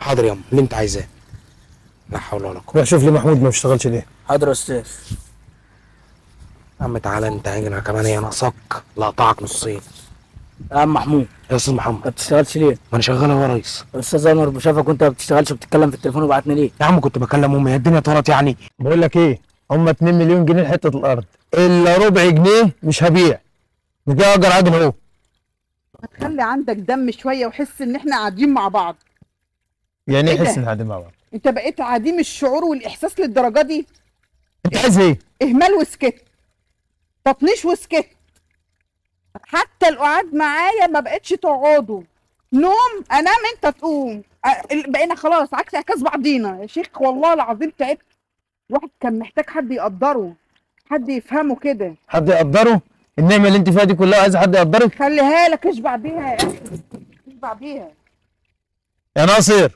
حاضر ياما اللي انت عايزاه لا حول ولا قوه روح شوف لي محمود ما بيشتغلش ليه حاضر يا استاذ يا عم تعالى انت هنا كمان هي ناقصاك لا اقطعك نصين يا عم محمود يا استاذ ما محمد بتشتغلش ليه؟ ما انا شغال اهو يا ريس الاستاذ انور شافك وانت ما بتشتغلش وبتتكلم في التليفون وبعتني ليه؟ يا عم كنت بكلم امي هي الدنيا طارت يعني بقول لك ايه هم 2 مليون جنيه حته الارض الا ربع جنيه مش هبيع نجي اجر عادل اهو خلي عندك دم شويه وحس ان احنا قاعدين مع بعض يعني إيه ايه حس ده؟ ان قاعدين مع بعض انت بقيت عديم الشعور والاحساس للدرجه دي انت عايز ايه؟ اهمال وسكت تطنيش وسكت حتى القعاد معايا ما بقتش تقعدوا نوم انام انت تقوم أ- ال- بقينا خلاص عكس اعكاس بعضينا يا شيخ والله العظيم تعبت الواحد كان محتاج حد يقدره حد يفهمه كده حد يقدره النعمه اللي انت فيها دي كلها عايز حد يقدرك خليها لك اشبع بيها يا اخي اشبع بيها يا ناصر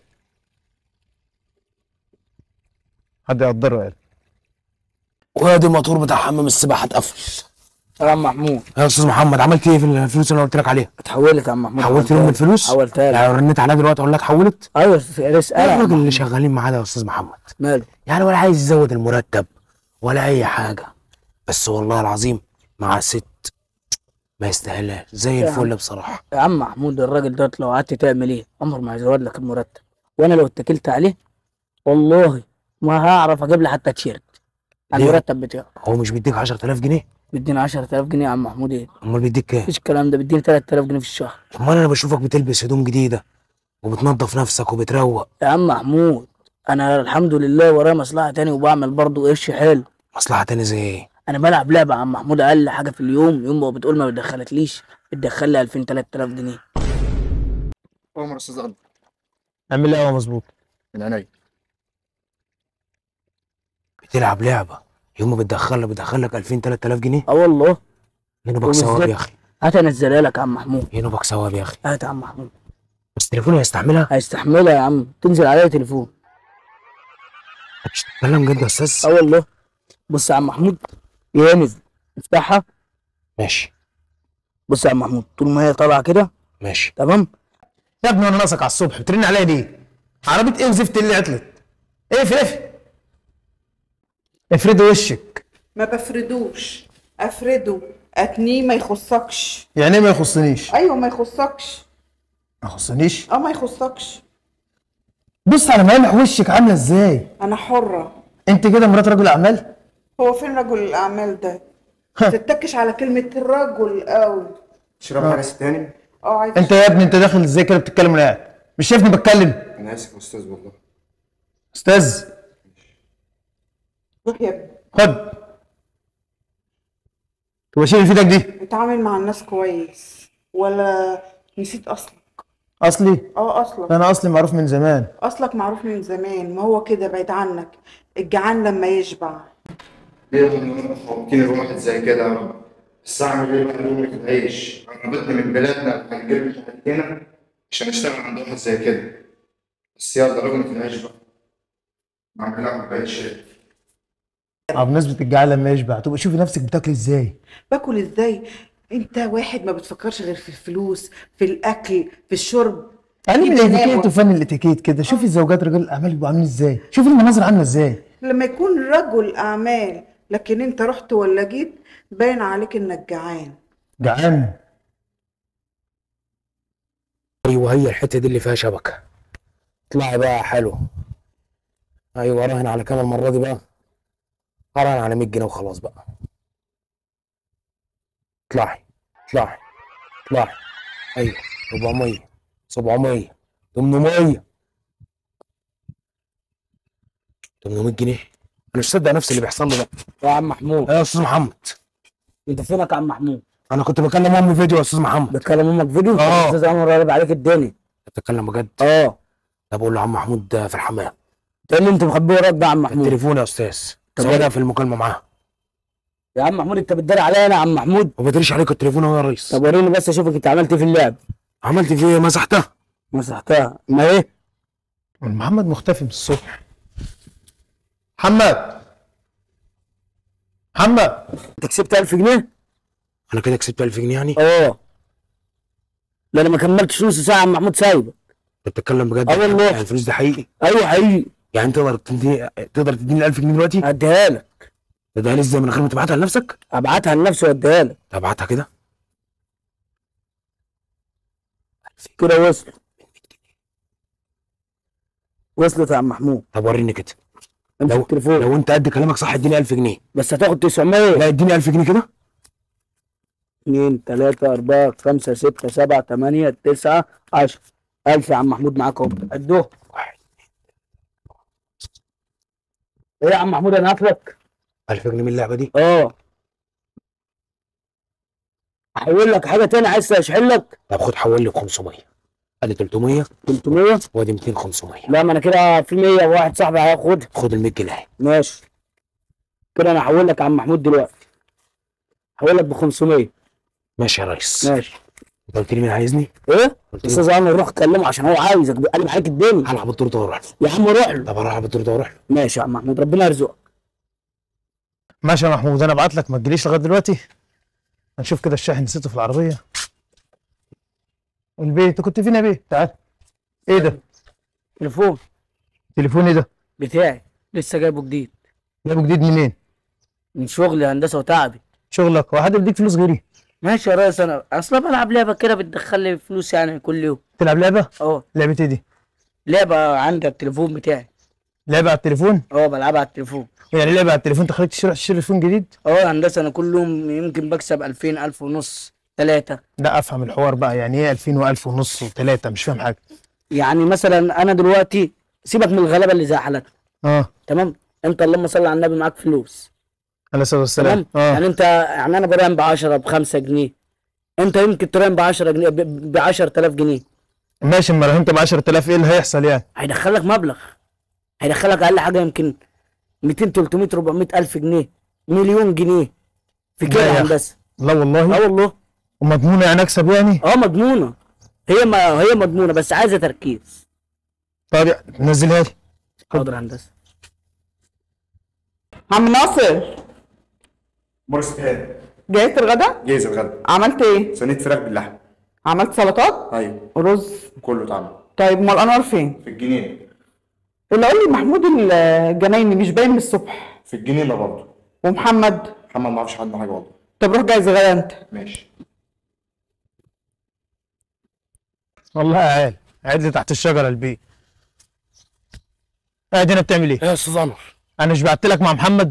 حد يقدره قال وادي الموتور بتاع حمام السباحه اتقفل يا عم محمود يا استاذ محمد عملت ايه في الفلوس اللي انا قلت لك عليها اتحولت يا عم محمود حولت لهم الفلوس حولتها لك يعني رنيت عليها دلوقتي اقول لك حولت ايوه ايه اسالها الراجل اللي شغالين معاه ده يا استاذ محمد ماله يعني ولا عايز يزود المرتب ولا اي حاجه بس والله العظيم مع ست ما يستاهلهاش زي يا الفل بصراحه يا عم محمود الراجل ده لو قعدت تعمل ايه عمر ما هيزود لك المرتب وانا لو اتكلت عليه والله ما هعرف اجيب لي حتى تيشيرت على ليه؟ المرتب بتاعه هو مش بيديك 10000 جنيه بيديني 10000 جنيه يا عم محمود ايه امال بيديك كام مفيش الكلام ده بيديني 3000 جنيه في الشهر امال انا بشوفك بتلبس هدوم جديده وبتنظف نفسك وبتروق يا عم محمود انا الحمد لله ورايا مصلحه تاني وبعمل برضه قرش حلو مصلحه تاني زي ايه انا بلعب لعبه يا عم محمود اقل حاجه في اليوم يوم ما بتقول ما بتدخلتليش بتدخل لي 2000 3000 جنيه عمر استاذ قلب اعمل ايه مظبوط من عينيا بتلعب لعبه يوم ما بتدخل لك بتدخل لك 2000 3000 جنيه اه والله ينوبك ثواب وبالذات- يا اخي هات انزلها لك يا عم محمود ينوبك ثواب يا اخي هات يا عم محمود بس تليفوني هيستحملها هيستحملها يا عم تنزل عليا تليفون مش تتكلم جد يا استاذ اه والله بص يا عم محمود هي نزل افتحها ماشي بص يا عم محمود طول ما هي طالعه كده ماشي تمام يا ابني انا ناقصك على الصبح بترن عليا ليه؟ عربيه ايه وزفت اللي عطلت؟ ايه في افرد وشك ما بفردوش افرده اتنيه ما يخصكش يعني ايه ما يخصنيش؟ ايوه ما يخصكش ما يخصنيش اه ما يخصكش بص على ملامح وشك عامله ازاي؟ انا حره انت كده مرات رجل اعمال؟ هو فين رجل الاعمال ده تتكش على كلمه الرجل قوي تشرب حاجه تاني اه عايز انت يا ابني انت داخل ازاي كده بتتكلم وانا قاعد؟ مش شايفني بتكلم؟ انا اسف يا استاذ والله استاذ روح يا ابني خد تبقى شيل في ايدك دي اتعامل مع الناس كويس ولا نسيت اصلك اصلي اه اصلك انا اصلي معروف من زمان اصلك معروف من زمان ما هو كده بعيد عنك الجعان لما يشبع ليه ممكن الواحد زي كده يا رب بس اعمل ايه بقى لقمة العيش قربتنا من بلادنا هنجيب لي حاجتنا عشان اشتغل عند واحد زي كده بس يلا لقمة العيش بقى اعمل لها كوباية شاي اه بمناسبة الجعان لما يشبع تبقى شوفي نفسك بتاكلي ازاي باكل ازاي انت واحد ما بتفكرش غير في الفلوس في الاكل في الشرب تعلمي في الاتيكيت التناول. وفن الاتيكيت كده شوفي زوجات رجال الاعمال بيبقوا عاملين ازاي شوفي المناظر عامله ازاي لما يكون رجل اعمال لكن انت رحت ولا جيت باين عليك انك جعان جعان ايوه هي الحته دي اللي فيها شبكه اطلعي بقى حلو ايوه راهن على كام المره دي بقى راهن على 100 جنيه وخلاص بقى اطلعي اطلعي اطلعي ايوه 400 700 800 800 جنيه انا مش مصدق نفسي اللي بيحصل لي ده يا عم محمود يا استاذ محمد انت فينك يا عم محمود انا كنت بكلم امي فيديو يا استاذ محمد بتكلم امك فيديو اه. استاذ عمر قلب عليك الدنيا بتكلم بجد اه طب اقول له عم محمود في الحمام ايه اللي انت مخبيه وراك ده يا عم محمود التليفون يا استاذ طب سواء في المكالمه معاه يا عم محمود انت بتداري عليا انا يا عم محمود ما بدريش عليك التليفون اهو يا ريس طب وريني بس اشوفك انت عملت ايه في اللعب عملت فيه ايه مسحتها مسحتها ما ايه محمد مختفي من الصبح محمد محمد انت كسبت 1000 جنيه انا كده كسبت 1000 جنيه يعني اه لا انا ما كملتش نص ساعه يا عم محمود سايبك انت بتتكلم بجد اه والله. يعني الفلوس دي حقيقي ايوه حقيقي يعني انت تقدر تديني تقدر تديني ال 1000 جنيه دلوقتي اديها لك ده لي ازاي من غير ما تبعتها لنفسك ابعتها لنفسي واديها لك ابعتها كده كده وصلوا وصلت يا عم محمود طب وريني كده امسك لو التليفون لو انت قد كلامك صح اديني 1000 جنيه بس هتاخد 900 لا اديني 1000 جنيه كده 2 3 4 5 6 7 8 9 10 1000 يا عم محمود معاك اهو ادوه واحد ايه يا عم محمود انا هاتلك 1000 جنيه من اللعبه دي اه احول لك حاجه تاني عايز اشحن لك طب خد حول لي 500 ادي 300 300 وادي 200 500 لا ما انا كده في 100 واحد صاحبي هياخدها خد ال 100 جنيه اهي ماشي كده انا هحول لك يا عم محمود دلوقتي هحول لك ب 500 ماشي يا ريس ماشي انت قلت لي مين عايزني ايه قلت لي استاذ عمرو روح كلمه عشان هو عايزك بيقلب عليك الدنيا هلعب الدور ده واروح له يا عم روح له طب هروح العب الدور ده واروح له ماشي يا عم محمود ربنا يرزقك ماشي يا محمود انا ابعت لك ما تجيليش لغايه دلوقتي هنشوف كده الشاحن نسيته في العربيه البيت انت كنت فين يا بيه تعال ايه ده تليفون تليفون ايه ده بتاعي لسه جايبه جديد جايبه جديد منين من شغلي هندسه وتعبي شغلك هو حد بيديك فلوس غيري ماشي يا ريس انا اصلا بلعب لعبه كده بتدخل لي فلوس يعني كل يوم تلعب لعبه اه لعبه ايه دي لعبه عندي على التليفون بتاعي لعبه على التليفون اه بلعبها على التليفون يعني لعبه على التليفون تخليك تشتري تشتري تليفون جديد اه يا هندسه انا كل يوم يمكن بكسب 2000 1000 ونص ثلاثة لا افهم الحوار بقى يعني ايه 2000 و1000 ونص و3 مش فاهم حاجه يعني مثلا انا دلوقتي سيبك من الغلابه اللي زي حالتك اه تمام انت اللهم صل على النبي معاك فلوس عليه الصلاه والسلام تمام اه يعني انت يعني انا براهن ب 10 ب 5 جنيه انت يمكن تراهن ب 10 جنيه ب 10000 جنيه ماشي اما رهنت ب 10000 ايه اللي هيحصل يعني هيدخلك مبلغ هيدخلك اقل حاجه يمكن 200 300 400 الف جنيه مليون جنيه في لا كده يا يا أخي. هندسه لا اه والله والله ومضمونه يعني اكسب يعني اه مضمونه هي ما هي مضمونه بس عايزه تركيز طب نزلها لي حاضر يا هندسه عم ناصر مرس هاني جهزت الغدا جاهز الغدا عملت ايه صينية فراخ باللحم عملت سلطات ايوه ورز كله اتعمل طيب امال انور فين في الجنينة اللي قال لي محمود الجنايني مش باين من الصبح في الجنينة برضه ومحمد محمد ما اعرفش عنه حاجة والله طب روح جهز الغدا انت ماشي والله يا عيال قاعد لي تحت الشجره البيت قاعد هنا بتعمل ايه ايه يا استاذ انور انا مش بعت لك مع محمد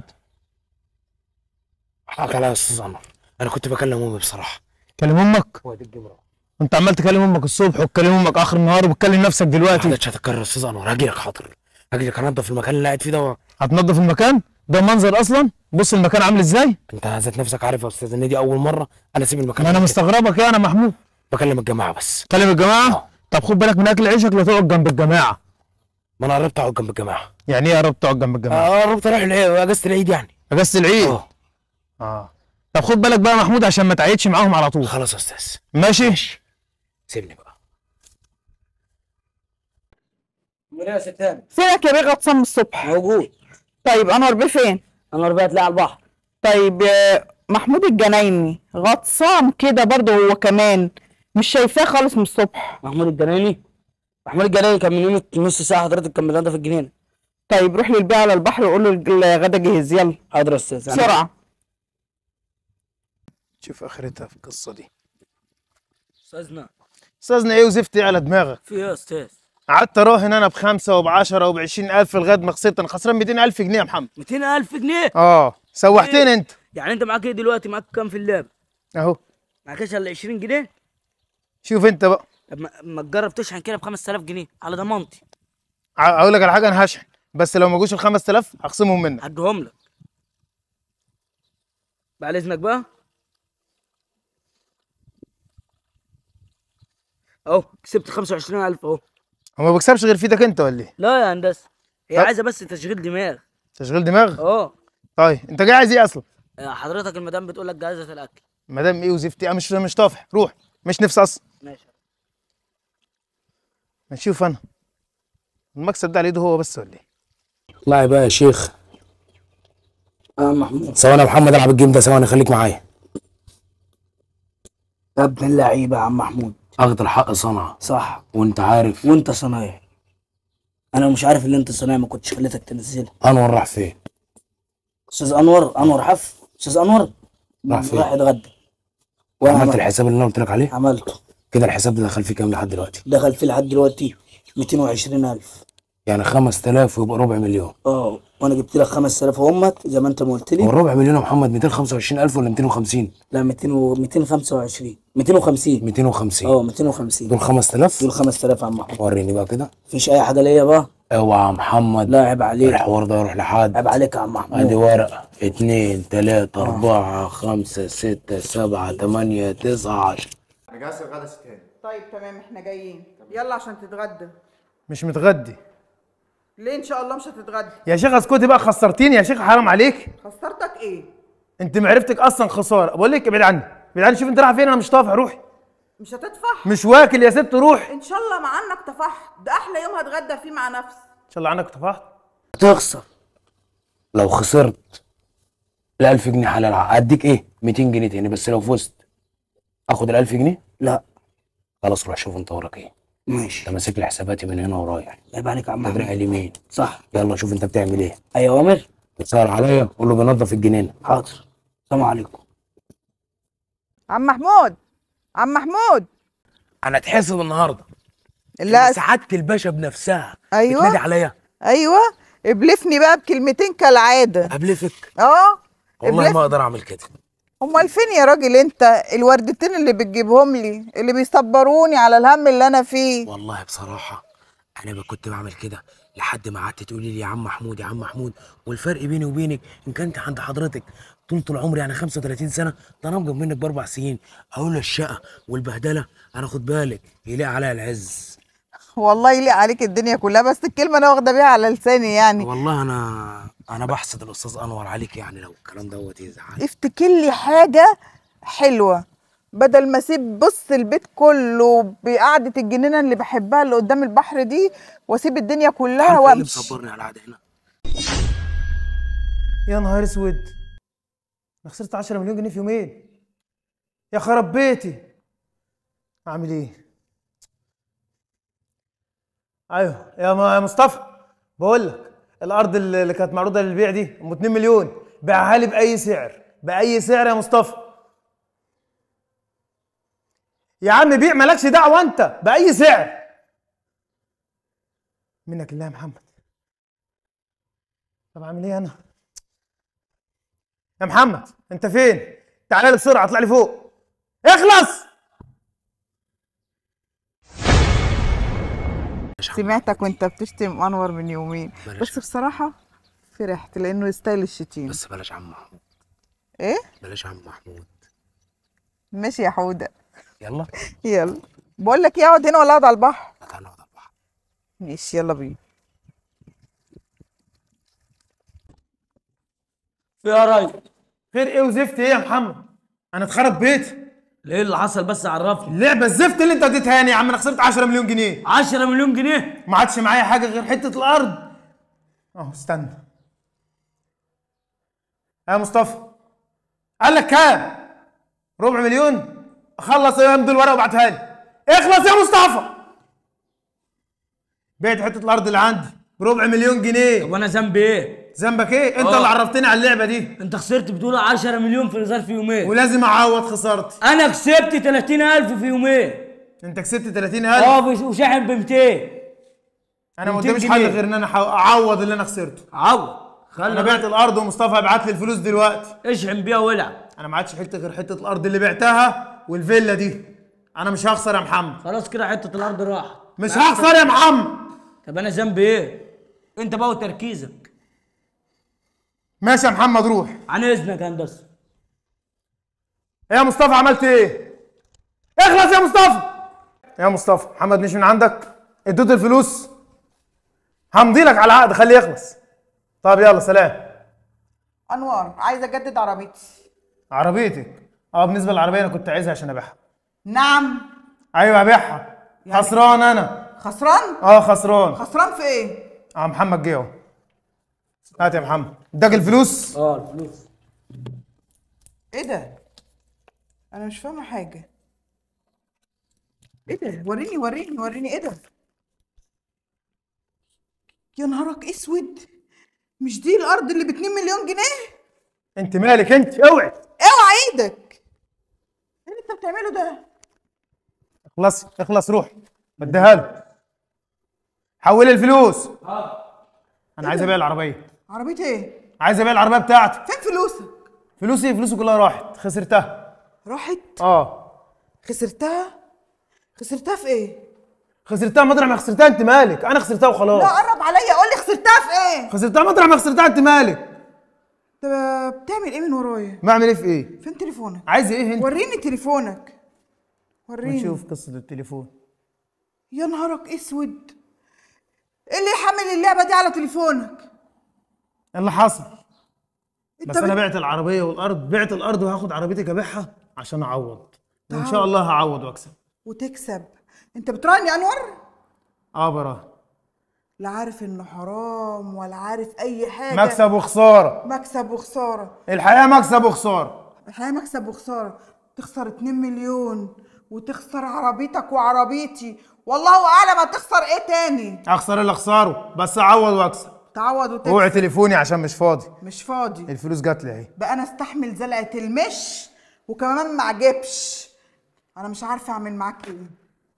حقك عليا يا استاذ انور انا كنت بكلم امي بصراحه كلم امك وادي الجمره انت عمال تكلم امك الصبح وتكلم امك اخر النهار وبتكلم نفسك ما دلوقتي حدش هتتكرر يا استاذ انور هاجي لك حاضر هاجي لك انضف المكان اللي قاعد فيه ده و- هتنظف المكان ده منظر اصلا بص المكان عامل ازاي انت ذات نفسك عارف يا استاذ ان دي اول مره انا اسيب المكان ما انا كده. مستغربك يا انا محمود بكلم الجماعه بس كلم الجماعه اه. طب خد بالك من اكل عيشك لا تقعد جنب الجماعه ما انا قربت اقعد جنب الجماعه يعني ايه يا رب تقعد جنب الجماعه اه قربت اروح العيد اجازه العيد يعني اجازه العيد اه اه طب خد بالك بقى يا محمود عشان ما تعيدش معاهم على طول خلاص يا استاذ ماشي سيبني بقى يا ستان فينك يا بيه غطسان من الصبح موجود طيب انور بيه فين انا ربيت لي على البحر طيب آه، محمود الجنايني غطسان كده برضه هو كمان مش شايفاه خالص من الصبح محمود الجنايني محمود الجنايني كان من يوم نص ساعه حضرتك كان بينضف الجنينه طيب روح للبيع على البحر وقول له الغدا جهز يلا حاضر يا استاذ أنا- بسرعه شوف اخرتها في القصه دي استاذنا استاذنا ايه وزفت ايه على دماغك في ايه يا استاذ قعدت اراهن انا بخمسه وبعشره وبعشرين الف لغايه ما خسرت انا خسران 200 الف جنيه يا محمد 200000 جنيه اه سوحتني انت يعني انت معاك ايه دلوقتي معاك كام في اللعبه اهو معاكش الا 20 جنيه شوف انت بقى طب ما- ما تجرب تشحن كده ب 5000 جنيه على ضمانتي ع- اقول لك على حاجه انا هشحن بس لو ما جوش ال 5000 هخصمهم منك هديهم لك بعد اذنك بقى اهو كسبت 25000 اهو هو ما بيكسبش غير في ايدك انت ولا ايه لا يا هندسه هي طب- عايزه بس تشغيل دماغ تشغيل دماغ اه طيب انت جاي عايز ايه اصلا حضرتك المدام بتقول لك جاهزه الاكل مدام ايه وزفت ايه مش مش طافح روح مش نفس اصلا ماشي نشوف انا المكسب ده على ايده هو بس ولا ايه لا بقى يا شيخ اه محمود ثواني يا محمد العب الجيم ده ثواني خليك معايا يا ابن اللعيبه يا عم محمود اخد الحق صنعه صح وانت عارف وانت صنايعي انا مش عارف اللي انت صنايعي ما كنتش خليتك تنزلها انور راح فين استاذ انور انور حف استاذ انور راح فين؟ راح يتغدى وانا عملت عملت الحساب اللي انا قلت لك عليه عملته كده الحساب ده دخل فيه كام لحد دلوقتي دخل فيه لحد دلوقتي 220000 يعني 5000 ويبقى ربع مليون اه وانا جبت لك 5000 همت زي ما انت ما قلت هو لي الربع مليون يا محمد 225000 ولا 250 لا 200 و 225 250 250 اه 250 دول 5000 دول 5000 يا عم محمود وريني بقى كده مفيش اي حاجه ليا بقى اوعى يا محمد لا عيب عليك الحوار ده يروح لحد عيب عليك يا عم ادي محمود ورقة اتنين تلاتة اربعة خمسة ستة سبعة تمانية تسعة عشرة انا جاهز الغدا ستاني طيب تمام احنا جايين يلا عشان تتغدى مش متغدي ليه ان شاء الله مش هتتغدى يا شيخ اسكتي بقى خسرتيني يا شيخ حرام عليك خسرتك ايه انت معرفتك اصلا خساره بقول لك ابعد عني ابعد عني شوف انت رايح فين انا مش طافح روحي مش هتدفع مش واكل يا ست روح ان شاء الله مع انك طفحت ده احلى يوم هتغدى فيه مع نفسي ان شاء الله عنك طفحت تخسر لو خسرت ال 1000 جنيه حلال اديك ايه 200 جنيه تاني بس لو فزت اخد ال 1000 جنيه لا خلاص روح شوف انت وراك ايه ماشي انت ماسك لي حساباتي من هنا ورايح عيب عليك يا عم تدرع محمود اليمين صح يلا شوف انت بتعمل ايه اي اوامر تسأل عليا قول له بنضف الجنينه حاضر السلام عليكم عم محمود عم محمود انا اتحسب النهارده لا سعاده الباشا بنفسها أيوة. بتنادي عليا ايوه ابلفني بقى بكلمتين كالعاده ابلفك اه والله ابلف ما اقدر اعمل كده امال فين يا راجل انت الوردتين اللي بتجيبهم لي اللي بيصبروني على الهم اللي انا فيه والله بصراحه انا ما كنت بعمل كده لحد ما قعدت تقولي لي يا عم محمود يا عم محمود والفرق بيني وبينك ان كنت عند حضرتك طول طول عمري يعني 35 سنه ده انا اكبر منك باربع سنين اقول له الشقه والبهدله انا خد بالك يلاقي عليا العز والله يليق عليك الدنيا كلها بس الكلمه انا واخده بيها على لساني يعني والله انا انا بحسد الاستاذ انور عليك يعني لو الكلام دوت يزعل افتكر لي حاجه حلوه بدل ما اسيب بص البيت كله بقعده الجنينه اللي بحبها اللي قدام البحر دي واسيب الدنيا كلها عارفه ايه اللي وامشي مصبرني على القعده هنا يا نهار اسود انا خسرت 10 مليون جنيه في يومين يا خرب بيتي اعمل ايه ايوه يا م- يا مصطفى بقول لك الارض اللي اللي كانت معروضه للبيع دي ام 2 مليون بيعها لي باي سعر باي سعر يا مصطفى يا عم بيع مالكش دعوه انت باي سعر منك لله يا محمد طب اعمل ايه انا يا محمد انت فين تعالى لي بسرعه اطلع لي فوق اخلص سمعتك وانت بتشتم انور من يومين بلاش. بس بصراحه فرحت لانه يستاهل الشتيمه بس بلاش عم محمود ايه بلاش عم محمود ماشي يا حوده يلا يلا بقول لك ايه اقعد هنا ولا اقعد على البحر تعالى نقعد على البحر ماشي يلا بينا في يا راجل خير ايه وزفت ايه يا محمد انا اتخرب بيتي ايه اللي حصل بس عرفني اللعبه الزفت اللي انت اديتها يعني يا عم انا خسرت 10 مليون جنيه 10 مليون جنيه ما عادش معايا حاجه غير حته الارض اهو استنى يا مصطفى قال لك كام ربع مليون خلص يا امضي الورقه وابعتها لي اخلص يا مصطفى بعت حته الارض اللي عندي بربع مليون جنيه طب انا ذنبي ايه ذنبك ايه انت آه. اللي عرفتني على اللعبه دي انت خسرت بتقول 10 مليون في ظرف يومين ولازم اعوض خسارتي انا كسبت 30000 في يومين انت كسبت 30000 اه بس- وشاحن ب 200 انا ما 200 قداميش حل جنيه. غير ان انا أحو- اعوض اللي انا خسرته عوض انا خلي بعت الارض ومصطفى هيبعت لي الفلوس دلوقتي اشحن بيها والعب انا ما عادش حته غير حته الارض اللي بعتها والفيلا دي انا مش هخسر يا محمد خلاص كده حته الارض راحت مش هخسر يا محمد طب انا ذنبي ايه انت بقى وتركيزك ماشي يا محمد روح عن اذنك يا هندسه إيه يا مصطفى عملت ايه اخلص يا مصطفى يا مصطفى محمد مش من عندك اديته الفلوس همضي لك على العقد خليه يخلص طب يلا سلام انوار عايزه اجدد عربيتي عربيتك اه بالنسبه للعربيه انا كنت عايزها عشان ابيعها نعم ايوه ابيعها خسران انا خسران اه خسران خسران في ايه اه محمد جه اهو هات يا محمد اداك الفلوس اه الفلوس ايه ده انا مش فاهمه حاجه ايه ده وريني وريني وريني ايه ده يا نهارك اسود مش دي الارض اللي ب 2 مليون جنيه انت مالك انت اوعي اوعى ايدك ايه اللي انت بتعمله ده اخلص اخلص روح بديها له حول الفلوس انا عايز ابيع العربيه عربيه ايه عايز ابيع العربيه بتاعتي فين فلوسك فلوسي فلوسي كلها راحت خسرتها راحت اه خسرتها خسرتها في ايه خسرتها مطرح ما خسرتها انت مالك انا خسرتها وخلاص لا قرب عليا قول لي خسرتها في ايه خسرتها مطرح ما خسرتها انت مالك انت بتعمل ايه من ورايا بعمل ايه في ايه فين تليفونك عايز ايه انت وريني تليفونك وريني نشوف قصه التليفون يا نهارك اسود ايه اللي يحمل اللعبه دي على تليفونك إيه اللي حصل انت بس انا بت- بعت العربيه والارض بعت الارض وهاخد عربيتك ابيعها عشان اعوض وان تعوض. شاء الله هعوض واكسب وتكسب انت بتراهن يا انور اه براه لا عارف انه حرام ولا عارف اي حاجه مكسب وخساره مكسب وخساره الحياه مكسب وخساره الحقيقه مكسب وخساره تخسر 2 مليون وتخسر عربيتك وعربيتي والله اعلم هتخسر ايه تاني اخسر اللي اخسره بس اعوض واكسب تعوض وتكسب اوعي تليفوني عشان مش فاضي مش فاضي الفلوس جات لي اهي بقى انا استحمل زلقه المش وكمان ما عجبش انا مش عارفه اعمل معاك ايه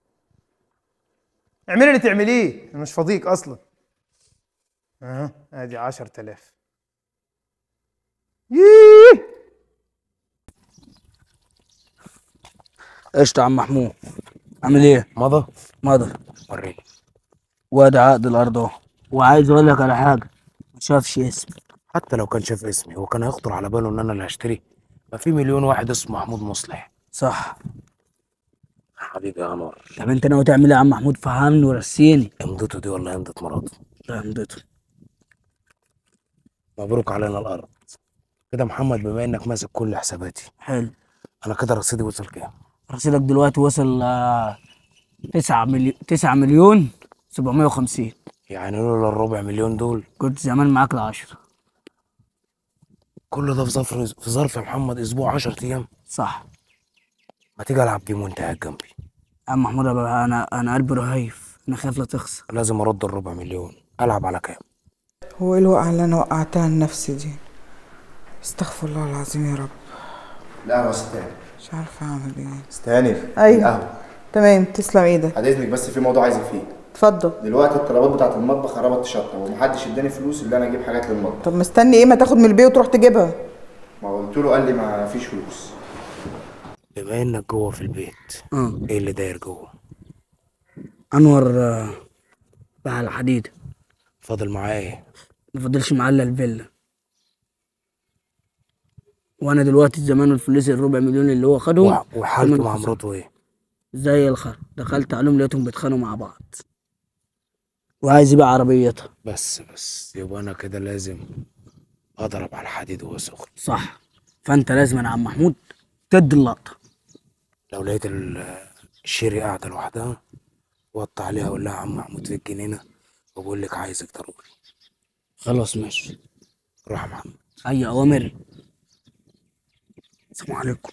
اعملي اللي تعمليه انا مش فاضيك اصلا اها ادي 10000 ييه قشطة يا عم محمود عامل ايه؟ مضى مضى وريني وادي عقد الارض اهو وعايز اقول لك على حاجة ما شافش اسمي حتى لو كان شاف اسمي هو كان هيخطر على باله ان انا اللي هشتري ما في مليون واحد اسمه محمود مصلح صح حبيبي يا انور طب انت ناوي تعمل ايه يا عم محمود فهمني ورسيني امضته دي والله امضة مراته فهمته مبروك علينا الارض كده محمد بما انك ماسك كل حساباتي حلو انا كده رصيدي وصل كام رصيدك دلوقتي وصل آه، تسعة مليون تسعة مليون سبعمية وخمسين يعني لولا الربع مليون دول كنت زمان معاك العشرة كل ده في ظرف في ظرف يا محمد اسبوع 10 ايام صح ما تيجي العب جيم وانت قاعد جنبي يا عم محمود انا انا انا قلبي رهيف انا خايف لا تخسر لازم ارد الربع مليون العب على كام هو ايه الوقعه اللي انا وقعتها لنفسي دي استغفر الله العظيم يا رب لا يا استاذ مش عارفه اعمل ايه استهاني أيوة. القهوه تمام تسلم ايدك بعد اذنك بس في موضوع عايزك فيه اتفضل دلوقتي الطلبات بتاعت المطبخ قربت تشطب ومحدش اداني فلوس اللي انا اجيب حاجات للمطبخ طب مستني ايه ما تاخد من البيت وتروح تجيبها ما قلت له قال لي ما فيش فلوس بما انك جوه في البيت اه ايه اللي داير جوه انور آه، باع الحديد فاضل معاه ايه ما فضلش معاه الا الفيلا وانا دلوقتي زمان الفلوس الربع مليون اللي هو خدهم وح- وحالته كمان مع خسر. مراته ايه زي الخر دخلت عليهم لقيتهم بيتخانقوا مع بعض وعايز يبيع عربيتها بس بس يبقى انا كده لازم اضرب على الحديد وهو سخن صح فانت لازم يا عم محمود تدي اللقطه لو لقيت ال- الشيري قاعده لوحدها وطي عليها اقول لها يا عم محمود في الجنينه وبقول لك عايزك ضروري خلاص ماشي روح يا محمد اي اوامر السلام عليكم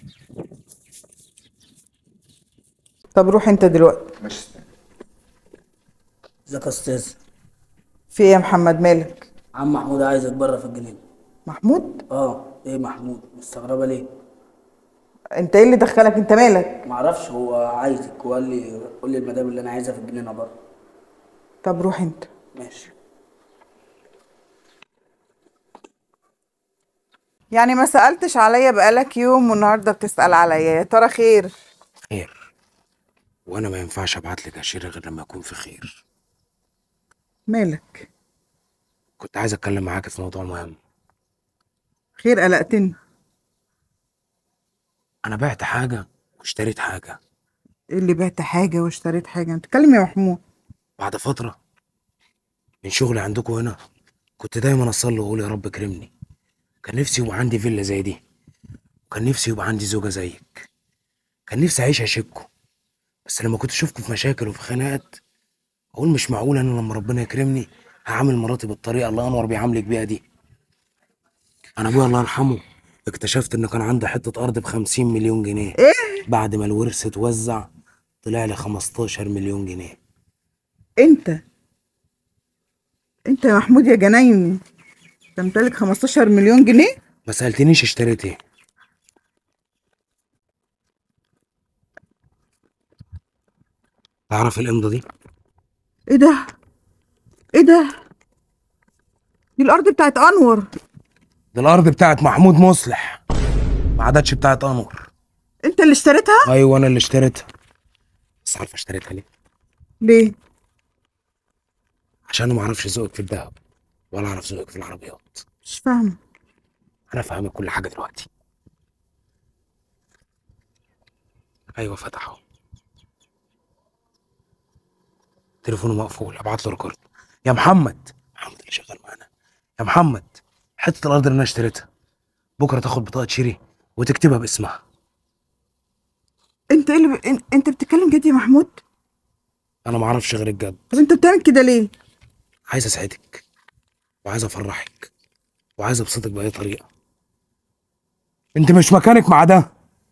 طب روح انت دلوقتي ماشي استنى ازيك يا استاذ في ايه يا محمد مالك عم محمود عايزك بره في الجنينه محمود اه ايه محمود مستغربه ليه انت ايه اللي دخلك انت مالك معرفش هو عايزك وقال لي قول لي المدام اللي انا عايزها في الجنينه بره طب روح انت ماشي يعني ما سألتش عليا بقالك يوم والنهارده بتسأل عليا يا ترى خير خير وانا ما ينفعش ابعت لك اشيري غير لما يكون في خير مالك كنت عايز اتكلم معاك في موضوع مهم خير قلقتني انا بعت حاجه واشتريت حاجه ايه اللي بعت حاجه واشتريت حاجه انت تتكلم يا محمود بعد فتره من شغلي عندكم هنا كنت دايما اصلي واقول يا رب كرمني كان نفسي يبقى عندي فيلا زي دي وكان نفسي يبقى عندي زوجه زيك كان نفسي اعيش اشيككم بس لما كنت اشوفكم في مشاكل وفي خناقات اقول مش معقول انا لما ربنا يكرمني هعامل مراتي بالطريقه اللي انور بيعاملك بيها دي انا ابويا الله يرحمه اكتشفت ان كان عنده حته ارض ب 50 مليون جنيه ايه بعد ما الورث اتوزع طلع لي 15 مليون جنيه انت انت يا محمود يا جنايني تمتلك 15 مليون جنيه ما سالتنيش اشتريت ايه تعرف الامضه دي ايه ده ايه ده دي الارض بتاعت انور دي الارض بتاعت محمود مصلح ما عادتش بتاعت انور انت اللي اشتريتها ايوه انا اللي اشتريتها بس عارف اشتريتها ليه ليه عشان ما اعرفش ذوقك في الذهب ولا اعرف ذوقك في العربيات مش فاهمه انا فاهمك كل حاجه دلوقتي ايوه فتح اهو تليفونه مقفول ابعت له ريكورد يا محمد محمد اللي شغال معانا يا محمد حته الارض اللي انا اشتريتها بكره تاخد بطاقه شيري وتكتبها باسمها انت ايه اللي ب... ان- انت بتتكلم جد يا محمود انا ما اعرفش غير الجد طب انت بتعمل كده ليه عايز اسعدك وعايز افرحك وعايز ابسطك باي طريقه انت مش مكانك مع ده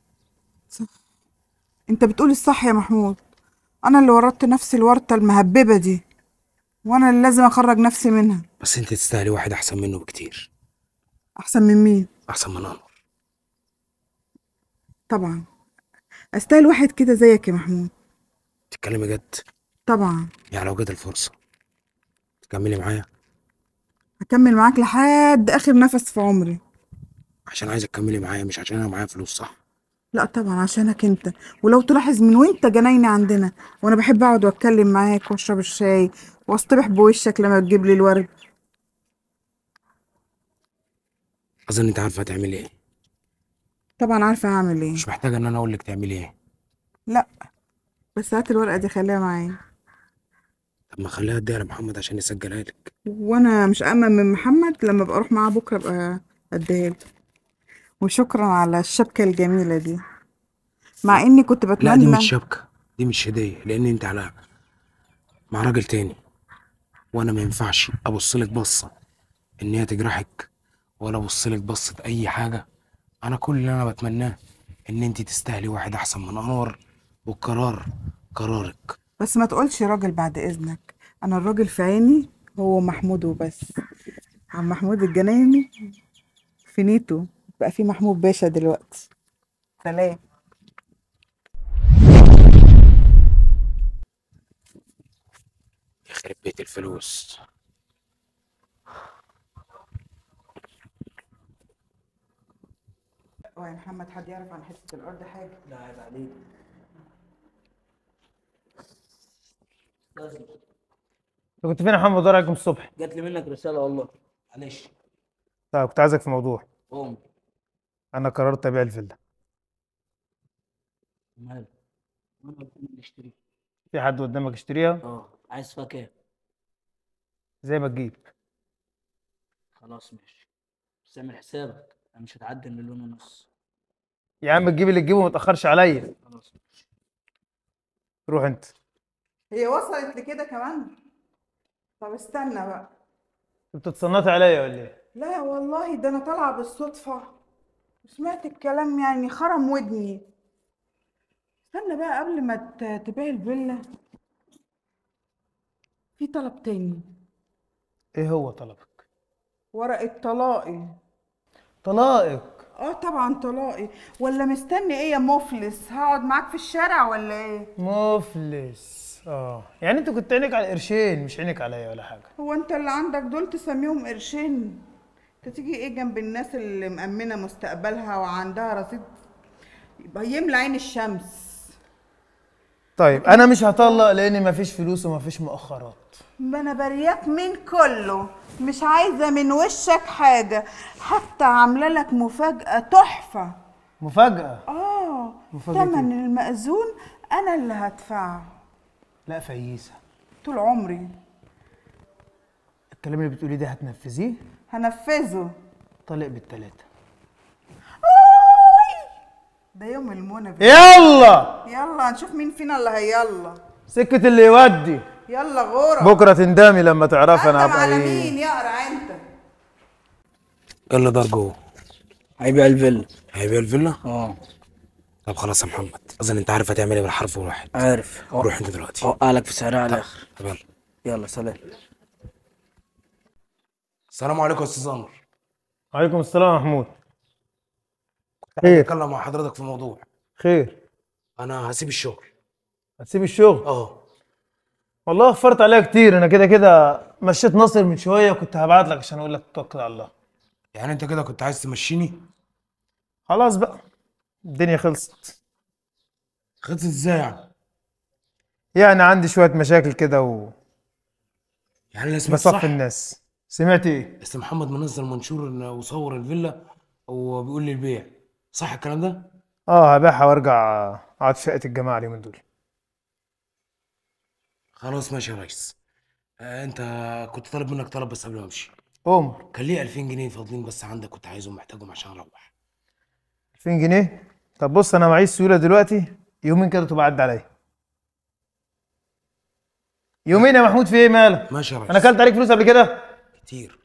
انت بتقول الصح يا محمود انا اللي ورطت نفسي الورطه المهببه دي وانا اللي لازم اخرج نفسي منها بس انت تستاهلي واحد احسن منه بكتير احسن من مين احسن من انور طبعا استاهل واحد كده زيك يا محمود تتكلمي جد طبعا يعني لو جت الفرصه تكملي معايا هكمل معاك لحد اخر نفس في عمري عشان عايزك تكملي معايا مش عشان انا معايا فلوس صح لا طبعا عشانك انت ولو تلاحظ من وانت جنايني عندنا وانا بحب اقعد واتكلم معاك واشرب الشاي واصطبح بوشك لما تجيب لي الورد اظن انت عارفه هتعملي ايه طبعا عارفه هعمل ايه مش محتاجه ان انا اقول لك تعملي ايه لا بس هات الورقه دي خليها معايا طب ما خليها اديها لمحمد عشان يسجلها لك وانا مش امن من محمد لما ابقى اروح معاه بكره ابقى اديها له وشكرا على الشبكه الجميله دي مع اني كنت لا دي بتمنى مش شبكه دي مش هديه لان انت على مع راجل تاني وانا ما ينفعش ابص لك بصه ان هي تجرحك ولا ابص لك بصه اي حاجه انا كل اللي انا بتمناه ان انت تستاهلي واحد احسن من انور والقرار قرارك بس ما تقولش راجل بعد اذنك انا الراجل في عيني هو محمود وبس عم محمود الجنايني فينيتو بقى في محمود باشا دلوقتي سلام يخرب بيت الفلوس هو يا محمد حد يعرف عن حته الارض حاجه لا عيب عليك لازم انت كنت فين يا محمد ودور عليكم الصبح جات لي منك رسالة والله معلش طيب كنت عايزك في موضوع قوم انا قررت ابيع الفيلا مال انا قدامي اللي اشتري في حد قدامك يشتريها اه عايز فيها كام زي ما تجيب خلاص ماشي بس اعمل حسابك انا مش هتعدي المليون ونص يا عم تجيب اللي تجيبه ما تاخرش عليا خلاص ماشي روح انت هي وصلت لكده كمان طب استنى بقى انت بتتصنطي عليا ولا ايه لا والله ده انا طالعه بالصدفه وسمعت الكلام يعني خرم ودني استنى بقى قبل ما ت- تبيع الفيلا في طلب تاني ايه هو طلبك ورقه طلاقي طلائق اه طبعا طلاقي ولا مستني ايه يا مفلس هقعد معاك في الشارع ولا ايه مفلس اه يعني انت كنت عينك على القرشين مش عينك عليا ولا حاجه هو انت اللي عندك دول تسميهم قرشين انت تيجي ايه جنب الناس اللي مأمنة مستقبلها وعندها رصيد يبقى يملى عين الشمس طيب انا مش هطلق لان مفيش فلوس ومفيش مؤخرات ما انا برياك من كله مش عايزة من وشك حاجة حتى عاملة لك مفاجأة تحفة مفاجأة اه مفاجأة تمن المأذون انا اللي هدفعه لا فييسة طول عمري الكلام اللي بتقوليه ده هتنفذيه هنفذه طالق بالتلاتة ده يوم المنى يلا يلا هنشوف مين فينا اللي هيلا سكة اللي يودي يلا غورة بكرة تندمي لما تعرفي انا قدم هبقى على ايه مين يقرا انت ايه اللي دار جوه هيبيع الفيلا هيبيع الفيلا اه طب خلاص يا محمد اظن انت عارف هتعمل ايه بالحرف الواحد عارف روح انت دلوقتي اوقعلك في سعرها على الاخر طب يلا يلا سلام السلام عليكم يا استاذ عمر وعليكم السلام يا محمود خير خير اتكلم مع حضرتك في موضوع خير انا هسيب الشغل هتسيب الشغل اه والله وفرت عليها كتير انا كده كده مشيت ناصر من شويه كنت هبعت لك عشان اقول لك توكل على الله يعني انت كده كنت عايز تمشيني خلاص بقى الدنيا خلصت خلصت ازاي يعني يعني عندي شويه مشاكل كده و... يعني انا سمعت صح بصفي الناس سمعت ايه بس محمد منزل منشور إن- وصور الفيلا وبيقول لي البيع صح الكلام ده اه هبيعها وارجع اقعد في شقه الجماعه اليومين دول خلاص ماشي يا ريس آه انت كنت طالب منك طلب بس قبل ما امشي عمر كان ليه 2000 جنيه فاضلين بس عندك كنت عايزهم محتاجهم عشان اروح 2000 جنيه طب بص انا معيش سيوله دلوقتي يومين كده تبقى عدى عليا يومين يا محمود في ايه مالك ماشي يا ريس انا اكلت عليك فلوس قبل كده كتير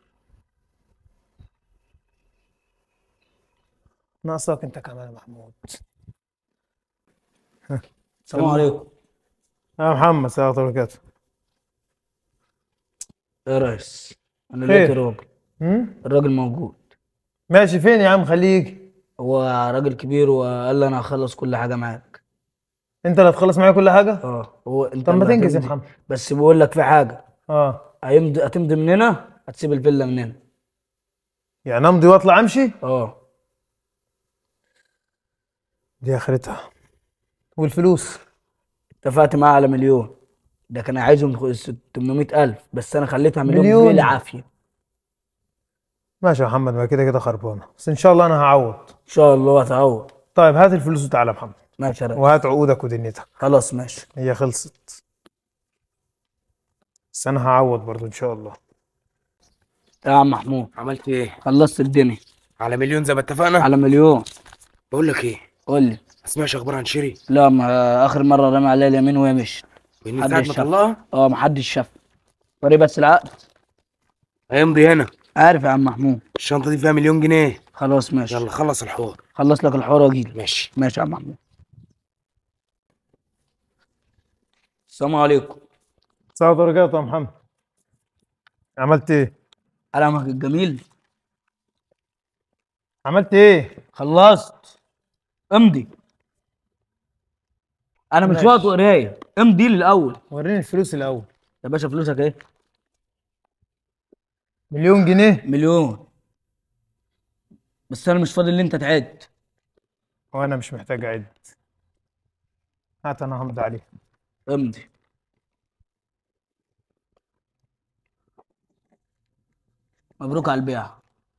ناقصك انت كمان يا محمود السلام عليكم يا محمد سلام عليكم وبركاته يا ريس انا خير. لقيت الراجل هم؟ الراجل موجود ماشي فين يا عم خليه يجي هو راجل كبير وقال لي انا هخلص كل حاجه معاك انت اللي هتخلص معايا كل حاجه اه هو انت طب ما اللي تنجز يا هتمضي. محمد بس بقول لك في حاجه اه هيمضي هتمضي من هنا هتسيب الفيلا من هنا يعني امضي واطلع امشي اه دي اخرتها والفلوس اتفقت معاه على مليون ده كان عايزهم خ- 800 ألف بس أنا خليتها مليون, مليون؟ مليون بالعافية ماشي يا محمد ما كده كده خربانه بس ان شاء الله انا هعوض إن شاء الله هتعوض طيب هات الفلوس وتعالى يا محمد ماشي يا ريس وهات عقودك ودنيتك خلاص ماشي هي خلصت بس انا هعوض برضو ان شاء الله يا عم محمود عملت ايه خلصت الدنيا على مليون زي ما اتفقنا على مليون بقول لك ايه قول لي ما اسمعش اخبار عن شيري لا ما آخر مرة رمى عليها اليمين وهي مشت من محدش ساعه ما شاف. طلقها اه محدش شاف وري بس العقد هيمضي هنا عارف يا عم محمود الشنطه دي فيها مليون جنيه خلاص ماشي يلا خلص الحوار خلص لك الحوار واجيلك ماشي ماشي يا عم محمود السلام عليكم سلام وبركاته يا محمد عملت ايه علامك الجميل عملت ايه خلصت امضي انا مش ماشي. وقت قرايه امضي لي الاول وريني الفلوس الاول يا باشا فلوسك ايه مليون جنيه مليون بس انا مش فاضي اللي انت تعد وانا مش محتاج اعد هات انا همضي عليه امضي مبروك على البيع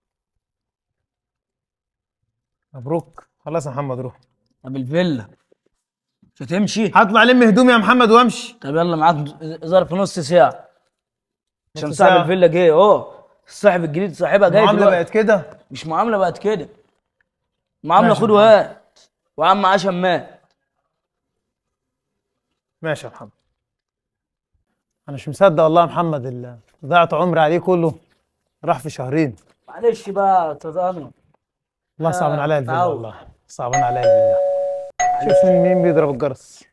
مبروك خلاص يا محمد روح طب الفيلا مش هتمشي هطلع الم هدومي يا محمد وامشي طب يلا معاك ظرف نص ساعه عشان نص صاحب ساعة؟ الفيلا جه اه الصاحب الجديد صاحبها جاي المعامله دلوقتي بقت كده مش معامله بقت كده معامله ماشي يا خد محمد. وهات وعم عشان مات ماشي يا محمد انا مش مصدق والله يا محمد اللي ضيعت عمري عليه كله راح في شهرين معلش بقى تظن والله صعبان عليا الفيلا تعود. والله صعبان عليا الفيلا شوف مين مين بيضرب الجرس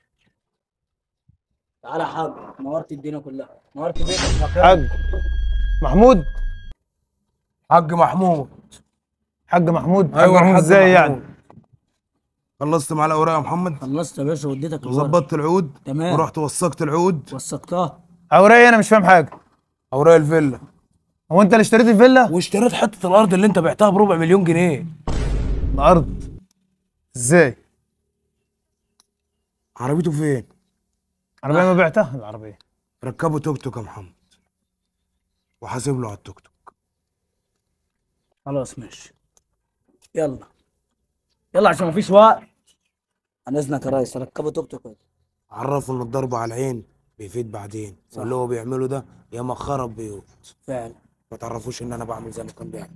تعالى يا حاج نورت الدنيا كلها نورت بيتك مكان حاج محمود حاج محمود حاج محمود حاج ايوه محمود الحاج ازاي يعني محمود. خلصت مع الاوراق يا محمد خلصت يا باشا واديتك الورق وظبطت العقود تمام. ورحت وثقت العقود وثقتها اوراقي انا مش فاهم حاجه اوراق الفيلا هو انت اللي اشتريت الفيلا واشتريت حته الارض اللي انت بعتها بربع مليون جنيه الارض ازاي عربيته فين العربيه ما بعتها العربيه ركبوا توك توك يا محمد وحاسب له على التوك توك خلاص ماشي يلا يلا عشان مفيش وقت عن اذنك يا ريس ركبوا توك توك عرفوا ان الضرب على العين بيفيد بعدين واللي هو بيعمله ده ياما خرب بيوت فعلا ما تعرفوش ان انا بعمل زي ما كان بيعمل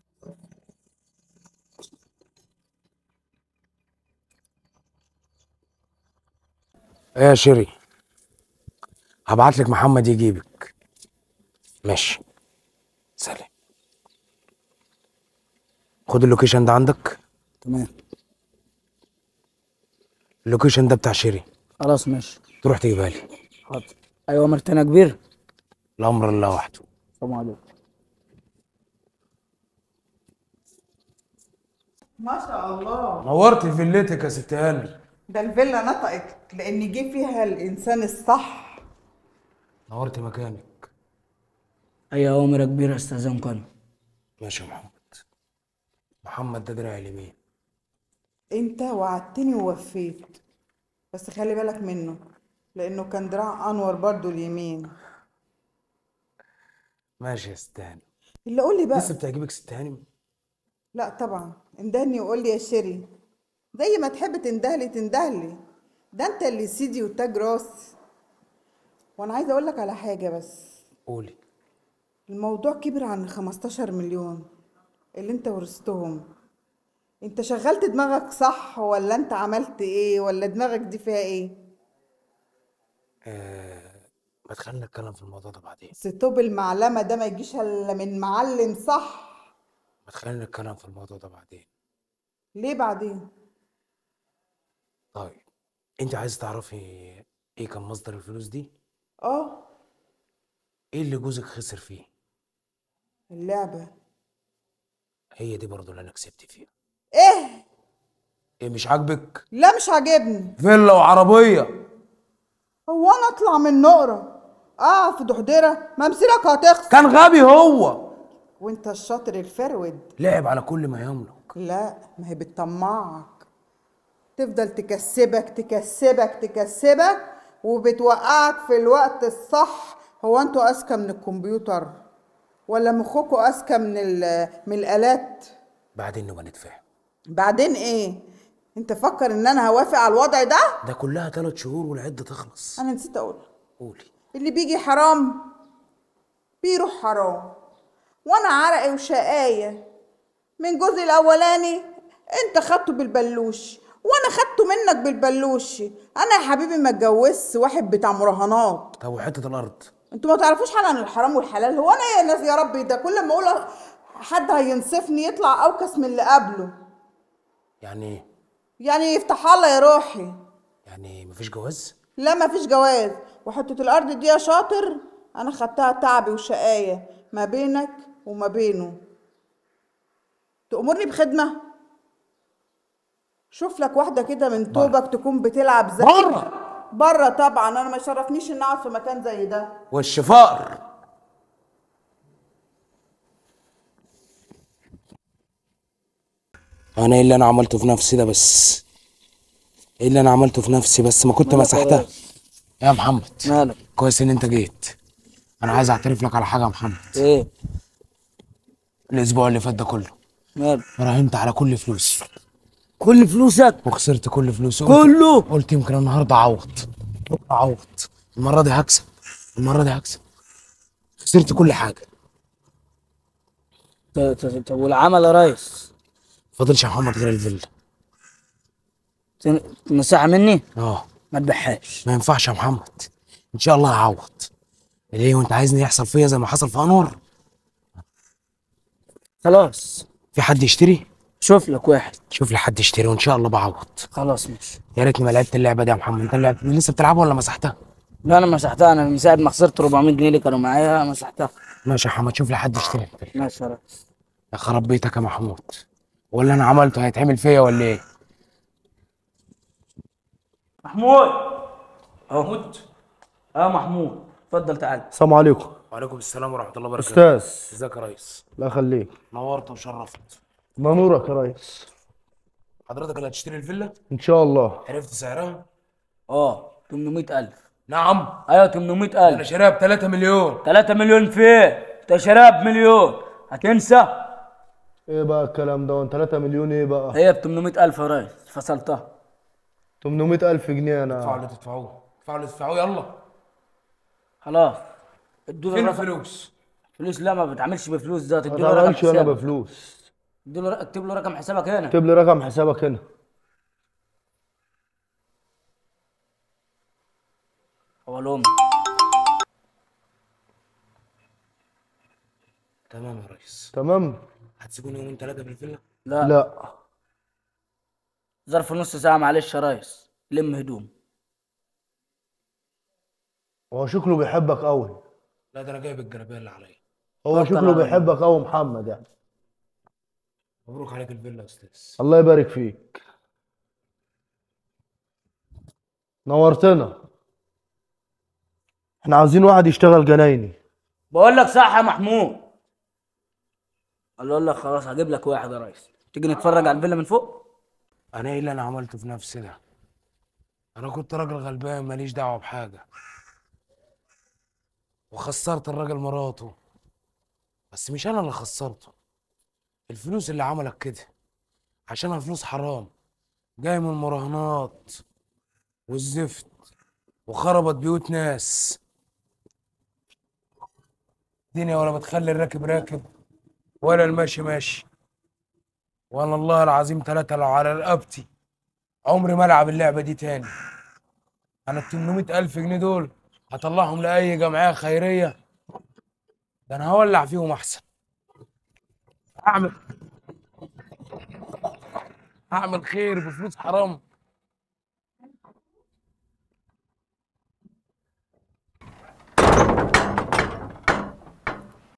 ايه يا شيري هبعت لك محمد يجيبك ماشي سلام خد اللوكيشن ده عندك تمام اللوكيشن ده بتاع شيري خلاص ماشي تروح تجيبها لي حاضر ايوه مرتنا كبير الامر لله وحده السلام عليكم ما شاء الله نورت فيلتك يا ست هاني ده الفيلا نطقت لان جه فيها الانسان الصح نورت مكانك ايوه اوامر كبيره استاذنكم انا ماشي يا محمد محمد ده دراع اليمين انت وعدتني ووفيت بس خلي بالك منه لانه كان دراع انور برضو اليمين ماشي يا ست هاني اللي قول لي بقى لسه بتعجبك ست هاني لا طبعا اندهني وقول لي يا شيري زي ما تحب تندهلي تندهلي ده انت اللي سيدي وتاج راس وانا عايزه اقول لك على حاجه بس قولي الموضوع كبر عن 15 مليون اللي انت ورثتهم انت شغلت دماغك صح ولا انت عملت ايه ولا دماغك دي فيها ايه آه ما تخلينا نتكلم في الموضوع ده بعدين بس طوب المعلمه ده ما يجيش الا من معلم صح ما تخلينا نتكلم في الموضوع ده بعدين ليه بعدين طيب انت عايز تعرفي ايه كان مصدر الفلوس دي اه ايه اللي جوزك خسر فيه اللعبه هي دي برضو اللي انا كسبت فيها ايه ايه مش عاجبك لا مش عاجبني فيلا وعربيه هو انا اطلع من نقره اه في دحدره ما مسيرك هتخسر كان غبي هو وانت الشاطر الفرود لعب على كل ما يملك لا ما هي بتطمعك تفضل تكسبك تكسبك تكسبك وبتوقعك في الوقت الصح هو انتوا اذكى من الكمبيوتر ولا مخكوا اذكى من ال- من الالات بعدين نبقى نتفاهم بعدين ايه انت فكر ان انا هوافق على الوضع ده ده كلها ثلاث شهور والعده تخلص انا نسيت اقول قولي اللي بيجي حرام بيروح حرام وانا عرقي وشقاية من جوزي الاولاني انت خدته بالبلوش وانا خدته منك بالبلوش انا يا حبيبي ما اتجوزش واحد بتاع مراهنات طب وحته الارض انتوا ما تعرفوش حاجه عن الحرام والحلال هو انا يا ناس يا ربي ده كل ما اقول حد هينصفني يطلع اوكس من اللي قبله يعني ايه يعني يفتح الله يا روحي يعني مفيش جواز لا ما فيش جواز وحتة الأرض دي يا شاطر أنا خدتها تعبي وشقاية ما بينك وما بينه تأمرني بخدمة شوف لك واحدة كده من توبك تكون بتلعب زي بره بره طبعا أنا ما يشرفنيش إن أقعد في مكان زي ده والشفار انا ايه اللي انا عملته في نفسي ده بس ايه اللي انا عملته في نفسي بس ما كنت مالك يا مسحتها ريس؟ يا محمد مالك كويس ان انت جيت انا عايز اعترف لك على حاجه يا محمد ايه الاسبوع اللي فات ده كله مالك راهنت على كل فلوسي كل فلوسك وخسرت كل فلوسي كله قلت يمكن النهارده اعوض بكره اعوض المره دي هكسب المره دي هكسب خسرت كل حاجه ط- ط- طب والعمل يا ريس فاضلش يا محمد غير الفيلا تن- نصيحة مني اه ما تبيعهاش ما ينفعش يا محمد ان شاء الله هعوض ليه وانت عايزني يحصل فيا زي ما حصل في انور خلاص في حد يشتري شوف لك واحد شوف لي حد يشتري وان شاء الله بعوض خلاص ماشي يا ريتني ما لعبت اللعبه دي يا محمد انت لعبت لسه بتلعبها ولا مسحتها لا انا مسحتها انا من ساعة ما خسرت 400 جنيه اللي كانوا معايا مسحتها ماشي يا محمد شوف لي حد يشتري ماشي يا ريس يا خراب بيتك يا محمود ولا انا عملته هيتعمل فيا ولا ايه محمود محمود اه محمود اتفضل تعال السلام عليكم وعليكم السلام ورحمه الله وبركاته استاذ ازيك يا ريس لا خليك نورت وشرفت منورك يا ريس حضرتك اللي هتشتري الفيلا ان شاء الله عرفت سعرها اه 800000 نعم ايوه انا 800000 شاريها ب 3 مليون 3 مليون فين انت شراب مليون هتنسى ايه بقى الكلام ده 3 مليون ايه بقى هي ب 800000 يا ريس فصلتها 800 الف جنيه ادفعوا انا اللي تدفعوه ادفعوا اللي تدفعوه يلا خلاص ادوا له فين رقم الفلوس فلوس لا ما بتعملش بفلوس ده ما تدوا له رقم تعملش انا حسابك بفلوس ادوا له اكتب له رقم حسابك هنا اكتب لي رقم حسابك هنا هو الام تمام يا ريس تمام هتسيبوني يومين ثلاثه في الفيلا لا, لا. لا ظرف نص ساعة معلش يا ريس لم هدوم هو شكله بيحبك قوي لا ده انا جايب الجلابيه اللي عليا هو توكل شكله على الله. بيحبك قوي محمد يعني مبروك عليك الفيلا يا استاذ الله يبارك فيك نورتنا احنا عاوزين واحد يشتغل جنايني بقول لك صح يا محمود قال له لك خلاص هجيب لك واحد يا ريس تيجي نتفرج على الفيلا من فوق انا ايه اللي انا عملته في نفسي ده انا كنت راجل غلبان ماليش دعوه بحاجه وخسرت الراجل مراته بس مش انا اللي خسرته الفلوس اللي عملك كده عشان الفلوس حرام جاي من المراهنات والزفت وخربت بيوت ناس الدنيا ولا بتخلي الراكب راكب ولا الماشي ماشي وانا الله العظيم ثلاثة لو على رقبتي عمري ما العب اللعبة دي تاني انا ال 800 الف جنيه دول هطلعهم لاي جمعية خيرية ده انا هولع فيهم احسن اعمل اعمل خير بفلوس حرام